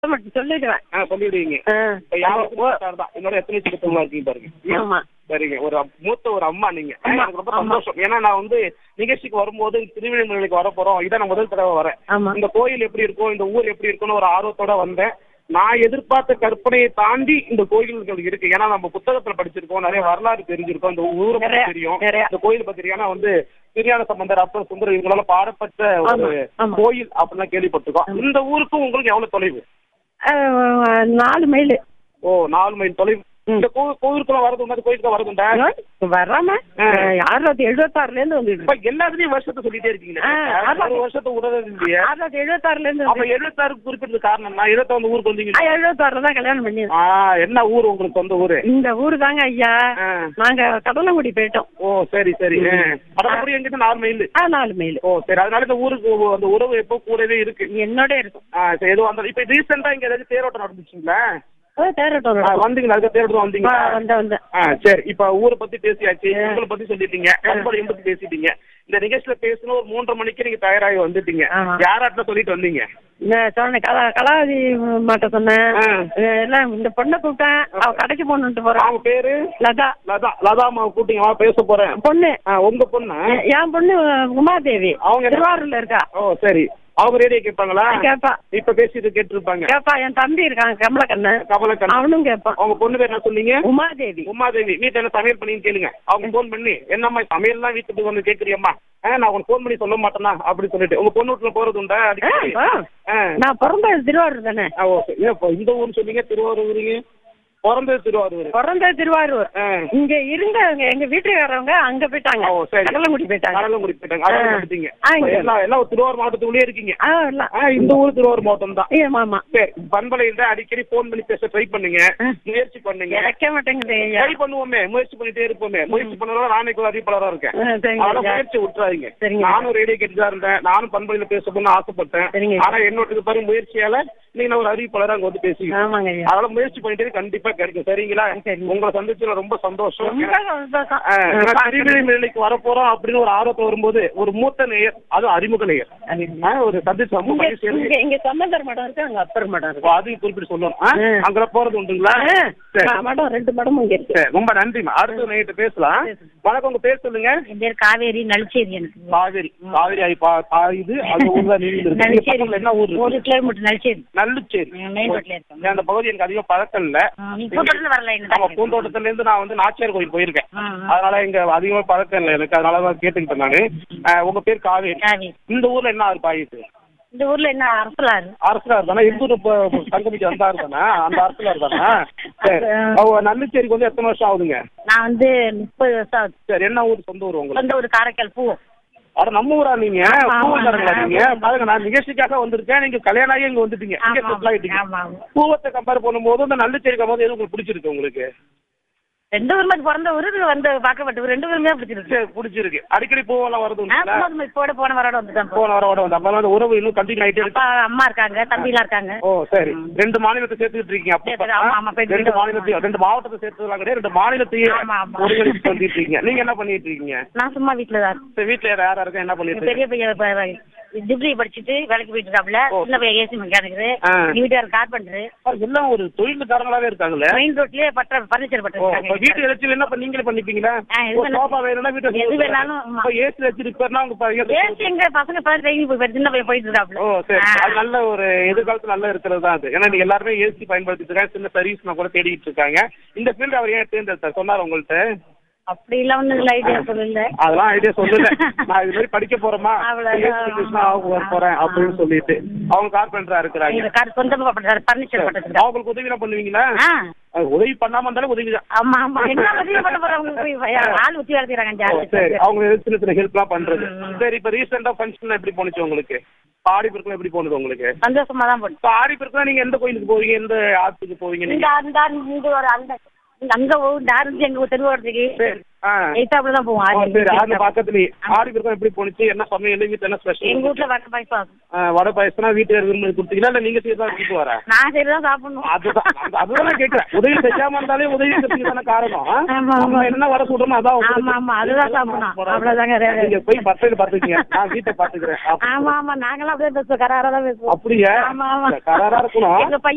மட்டும் சொல்லிடுவேன் ஆ சொல்லிடுவீங்க ஆ. இப்ப யாரும் தான் என்னோட எத்தனை சிறுத்தவங்களா இருக்கீங்க பாருங்க ஆமா சரிங்க ஒரு அப்- மூத்த ஒரு அம்மா நீங்க ஆமா, எனக்கு ரொம்ப ஆமா. சந்தோஷம் ஏன்னா நான் வந்து நிகழ்ச்சிக்கு வரும்போது திருவிழிமலைக்கு வர போறோம் இதான் நான் முதல் தடவை வரேன் ஆமா இந்த கோயில் எப்படி இருக்கும் இந்த ஊர் எப்படி இருக்கும்னு ஒரு ஆர்வத்தோட வந்தேன் நான் எதிர்பார்த்த கற்பனையை தாண்டி இந்த கோயில்கள் இருக்கு ஏன்னா நம்ம புத்தகத்துல படிச்சிருக்கோம் நிறைய வரலாறு தெரிஞ்சிருக்கோம் இந்த ஊரை பத்தி நிறைய, தெரியும் நிறைய. இந்த கோயில் பத்தி தெரியும். ஏன்னா வந்து திருஞான சம்பந்தர் அப்பர் சுந்தர் இவங்களால பாடப்பட்ட ஒரு ஆமா, ஆமா. கோயில் அப்படின்னு கேள்விப்பட்டிருக்கோம் இந்த ஊருக்கும் உங்களுக்கு எவ்வளவு தொலைவு அஹ், நாலு மைல் ஓ நாலு மைல் தொலைவு இந்த கோ- கோயிலுக்குள்ள வரது உண்டா இந்த கோயிலுக்கு வரது உண்டா வராம ஆ. ஆயிரத்தி எழுபத்தாறுல இருந்து வந்துட்டு இப்ப எல்லாத்துலயும் வருஷத்தை சொல்லிட்டே இருக்கீங்க ஆ, ஆமா. ஒரு வருஷத்தை விடறது இல்லையா ஆயிரத்தி எழுபத்தாறுல இருந்து அப்ப எழுபத்தாறு குறிப்பிட்டது காரணம் நான் எழுபத்தாந்து ஊருக்கு வந்தீங்க எழுபத்தாறுல தான் கல்யாணம் பண்ணி ஆ என்ன ஊர் உங்களுக்கு சொந்த ஊரு இந்த ஊரு தாங்க ஐயா ஆ. நாங்க கடலங்குடி போயிட்டோம் ஓ சரி சரி கடற்கரை எங்கிட்ட நாலு மைல் ஆ நாலு மைல் ஓ சரி அதனால இந்த ஊருக்கு ஒ- அந்த உறவு எப்போ கூடவே இருக்கு என்னோட இருக்கும் ஆ சரி எதுவும் அந்த இப்ப ரீசெண்டா இங்க ஏதாச்சும் தேரோட்டம் நடந்துச்சுங்களா அதான் தேரட்டும் ஆ, வந்தீங்களா அதுக்கு தேரோட்டம் வந்தீங்களா வந்த வந்த ஆ சரி இப்ப ஊரை பத்தி பேசியாச்சு உங்களை பத்தி சொல்லிட்டீங்க கண்பாளையம் பத்தி பேசிட்டீங்க இந்த நிகழ்ச்சியில பேசணும் ஒரு மூன்றரை மணிக்கு நீங்க தயாராகி வந்துட்டீங்க ஆமா. யாராட்ட சொல்லிட்டு வந்தீங்க நான் சொன்னேன் கலா கலாவதி மாட்ட சொன்னேன் ஆ. அஹ் எல்லாம் இந்த பொண்ணை கூப்பிட்டேன் அவ கடைக்கு போகணுன்ட்டு போறான் அவங்க பேரு லதா லதா லதா அம்மா கூட்டிங்க வா பேச போறேன் பொண்ணு ஆ, உங்க பொண்ணு எ- என் பொண்ணு உமாதேவி அவங்க என்ன- திருவாரூர்ல இருக்கா ஓ சரி அவங்க ரேடியோ கேட்பாங்களா கேப்பா இப்ப பேசிட்டு கேட்டிருப்பாங்க கேப்பா என் தம்பி இருக்கான் கமலக்கண்ணன் கமலக்கண்ணன் அவனும் கேட்பான் அவங்க பொண்ணு பேர் என்ன சொன்னீங்க உமாதேவி உமாதேவி வீட்டுல என்ன சமையல் பண்ணின்னு கேளுங்க அவங்க ஃபோன் பண்ணி என்னம்மா சமையல்லாம் வீட்டுக்கு வந்து கேக்குறியம்மா ஆ நான் உனக்கு ஃபோன் பண்ணி சொல்ல மாட்டேனா அப்படி சொல்லிட்டு உங்க பொண்ணு வீட்டுல போறது உண்டா அடிக்கடி ஆ, ஆ. நான் பிறந்தது திருவாரூர் தானே ஆ, ஓகே ஏன் இப்போ இந்த ஊர்னு சொன்னீங்க திருவாரூருங்க பிறந்தது திருவாரூர் பிறந்தது திருவாரூர் ஆ. இங்க இருந்த எங்க வீட்டுக்காரவங்க அங்க போயிட்டாங்க ஓ சரி கடலங்குடி போயிட்டாங்க கடலங்குடி போயிட்டாங்க அதெல்லாம் ஆ. வந்துட்டீங்க ஆ, இங்க. எல்லாம் எல்லாம் திருவாரூர் மாவட்டத்துக்குள்ளே இருக்கீங்க ஆ இல்ல ஆ இந்த ஊர் திருவாரூர் மாவட்டம் தான் ஏ மாமா சரி பண்பலையில் அடிக்கடி ஃபோன் பண்ணி பேச ட்ரை பண்ணுங்க ஆ. முயற்சி பண்ணுங்க கிடைக்க மாட்டேங்குது ஐயா ட்ரை பண்ணுவோமே முயற்சி பண்ணிட்டே இருப்போமே முயற்சி பண்ணதால நானே கூட அறிவிப்பாளரா இருக்கேன் ஆ, சரிங்க அதனால ஐயா. முயற்சி விட்டுறாதீங்க சரிங்க. நானும் ரேடியோ கேட்டு தான் இருந்தேன் நானும் பண்பலையில பேசணும்னு ஆசைப்பட்டேன் சரிங்க. ஆனா என்னோட பாரு முயற்சியால நீங்க நான் ஒரு அறிவிப்பாளரா அங்க வந்து பேசுவீங்க ஆமாங்க ஐயா அதனால முயற்சி பண்ணிட்டு கண்டிப்பா கிடைக்கும் சரிங்களா சரிங்க. உங்களை சந்திச்சதுல ரொம்ப சந்தோஷம் ரொம்ப சந்தோஷம். ஆ, ஏன்னா திருவிழி மேலைக்கு வரப்போறோம் அப்படின்னு ஒரு ஆர்வத்தை வரும்போது ஒரு மூத்த நேயர் அதுவும் அறிமுக நேயர் ஆ, ஒரு சந்திச்சு ரொம்ப இங்க மகிழ்ச்சி இருக்கு. இங்க இங்க சம்பந்தர் மடம் இருக்கு அங்க அப்பர் மடம் அப்ப இருக்கு அதையும் குறிப்பிட்டு சொல்லணும் ஆ? ஆ. அங்கெல்லாம் போறது உண்டுங்களா ஆ, சரி ம- மடம் ரெண்டு மடமும் இங்க இருக்கு சரி, ரொம்ப நன்றிமா அடுத்த நைட்டு பேசலாம் வணக்கம் உங்க பேர் சொல்லுங்க என் பேர் காவேரி நலிச்சேரி எனக்கு காவேரி காவேரி ஆயி பா- பா- இது அந்த ஊர்ல நீங்க இருக்கு நீங்க பக்கத்துல என்ன ஊர் ஒரு இருக்கு? கிலோமீட்டர் நலிச்சேரி நல்லுச்சேரி மெயின் ரோட்ல இருக்கோம் அந்த பகுதி எனக்கு அதிகம் பழக்கம் இல்ல நீங்க கூட்டத்துல வரல ஆமா என்ன பூந்தோட்டத்துல இருந்து நான் வந்து நாச்சியார் கோயில் போயிருக்கேன் ஆ, ஆ. அதனால இங்க அதிகமா பழக்கம் இல்லை எனக்கு அதனால தான் கேட்டுக்கிட்டேன் நானு ஆ, உங்க பேர் காவேரி காவேரி இந்த ஊர்ல என்ன ஆறு பாயிட்டு இந்த ஊர்ல என்ன அரசலாறு அரசலார் தானே எந்த ஊர் இப்போ சங்கமிக்கு அந்த ஆறு தானே அந்த அரசலார் தானே சரி அவங்க நல்லுச்சேரிக்கு வந்து எத்தனை வருஷம் ஆகுதுங்க நான் வந்து முப்பது வருஷம் ஆகுது சரி என்ன ஊர் சொந்த ஊர் உங்களுக்கு சொந்த ஊர் காரைக்கால் பூ அட நம்ம ஊரா நீங்க ஆமா, பூவக்காரங்களா ஆமா. நீங்க பாருங்க நான் நிகழ்ச்சிக்காக வந்திருக்கேன் நீங்க கல்யாணம் ஆகி இங்க வந்துட்டீங்க இங்க ஆமா, செட்டில் ஆயிட்டீங்க ஆமா, ஆமா. பூவத்தை கம்பேர் பண்ணும்போது இந்த நல்லுச்சேரி கம்போது எது உங்களுக்கு பிடிச்சிருக்கு உங்களுக்கு ரெண்டு ஊருமே பிறந்த ஊரு வந்து பார்க்கப்பட்ட ஊர் ரெண்டு ஊருமே பிடிச்சிருக்கு சரி பிடிச்சிருக்கு அடிக்கடி பூவெல்லாம் வருது உண்டுங்களா ஆமா இப்போட போன வாரோட வந்துதான் போனோம். போன வர வர வந்து அப்ப அந்த உறவு இன்னும் கண்டினியூ ஆயிட்டே இருக்கு அப்பா அம்மா இருக்காங்க தம்பிலாம் இருக்காங்க ஓ சரி ரெண்டு மாநிலத்தை சேர்த்துக்கிட்டு இருக்கீங்க அப்ப சேர்த்து, ஆமா, ஆமா, போயிட்டு ரெண்டு இருக்கோம். மாநிலத்தையும் ரெண்டு மாவட்டத்தை சேர்த்துலாம் கிடையாது ரெண்டு மாநிலத்தையும் ஆமா, ஆமா. ஒருங்கிணைச்சு வந்துட்டு இருக்கீங்க நீங்க என்ன பண்ணிட்டு இருக்கீங்க நான் சும்மா வீட்டுல தான் இருக்கேன். சரி, வீட்டுல யார் யாரா இருக்கா என்ன பண்ணிட்டு பெரிய இருக்கீங்க பையன் டிகிரி படிச்சுட்டு வேலைக்கு போயிட்டு இருக்காப்ல ஓ. சின்ன பையன் ஏசி மெக்கானிக்கு ஆ. வீட்டுக்காரர் கார்பெண்டர் ஆ, எல்லாம் ஒரு தொழில்காரங்களாவே இருக்காங்களே மெயின் ரோட்லயே பற்ற பர்னிச்சர் ஓ, பற்ற இப்ப வீட்டு இறைச்சல் என்ன பண்ண- நீங்களே பண்ணிப்பீங்களா ஆ, எது ஒரு வேணா- சோஃபா வேணும்னா வீட்டுல எது வேணாலும், ஆமா. ஏசி வச்சு ரிப்பேர்னா உங்க பையன் ஏசி எங்க பசங்க இப்ப ட்ரைனிங் போய் சின்ன பையன் போயிட்டு இருக்காப்ல ஓ சரி ஆ. அது நல்ல ஒரு எதிர்காலத்துல நல்ல இருக்கிறது தான் அது ஏன்னா நீங்க எல்லாருமே ஏசி பயன்படுத்திட்டு இருக்காங்க சின்ன சர்வீஸ் கூட தேடிட்டு இருக்காங்க இந்த ஃபீல்டு அவர் ஏன் தேர்ந்தெடுத்தார் சொன்னார் உங்கள்ட்ட அப்படி எல்லாம் ஒண்ணும் ஐடியா சொல்லல அதெல்லாம் ஐடியா சொல்லல நான் இது மாதிரி படிக்க போறேமா அவ்வளவுதான். ஆக போறேன் அப்படின்னு சொல்லிட்டு அவங்க கார்பெண்டரா இருக்கிறாங்க இந்த கார் சொந்தமா பண்றாரு பர்னிச்சர் பண்றது அவங்களுக்கு உதவி எல்லாம் பண்ணுவீங்களா ஆ அது உதவி பண்ணாம இருந்தாலும் உதவி தான் ஆமா ஆமா என்ன உதவி பண்ண போறவங்க ஆள் ஊத்தி வேலை செய்யறாங்க ஓ, ஜாஸ்தி சரி அவங்க எதாவது சின்ன சின்ன ஹெல்ப்லாம் பண்றது சரி இப்ப ரீசெண்டா ஃபங்க்ஷன் எப்படி போனுச்சு உங்களுக்கு ஆடி பெருக்கலாம் எப்படி போனது உங்களுக்கு சந்தோஷமா தான் போட்டு இப்ப ஆடி பெருக்கலாம் நீங்க எந்த கோயிலுக்கு போவீங்க எந்த ஆத்துக்கு போவீங்க இந்த நீங்க அந்த இங்க ஒரு அந்த இங்க அங்க இந்த ஆரஞ்சு எங்க தெருவோடத்துக்கு சரி ஆ எய்தாப்புல தான் போவோம் ஓ, ஆறு சரி ஆடி பக்கத்துலயே ஆடி பெருக்கலாம் எப்படி போனுச்சு என்ன சமையல் வீட்டுல என்ன எங்க ஸ்பெஷல் வீட்டுல வர பாய்ப்பா வடை பாயசம்னா வீட்டுல விரும்பி கொடுத்தீங்களா இல்ல நீங்க செய்யறதா வீட்டு வர நான் சரிதான் சாப்பிடணும் அதுதான் அந்த- அதுதான் நான் கேட்கிறேன் உதவி செய்யாம இருந்தாலே உதவி செய்யறதுக்கு தானே காரணம் ஆமா, நம்ம ஆமா. என்ன வர சொல்றோமோ அதான் உங்களுக்கு. ஆமா, ஆமா, அதுதான் சாப்பிடணும். அவ்வளவுதாங்க, வேற எதுவும் நீங்க போய் பத்தையில பாத்துக்கீங்க நான் வீட்டை பாத்துக்கிறேன் அப்ப- ஆமா ஆமா நாங்களாம் அப்படியே பேசுவோம் கராரா தான் பேசுவோம் அப்படியா ஆமா, ஆமா. கராரா இருக்கணும் எங்க பையன்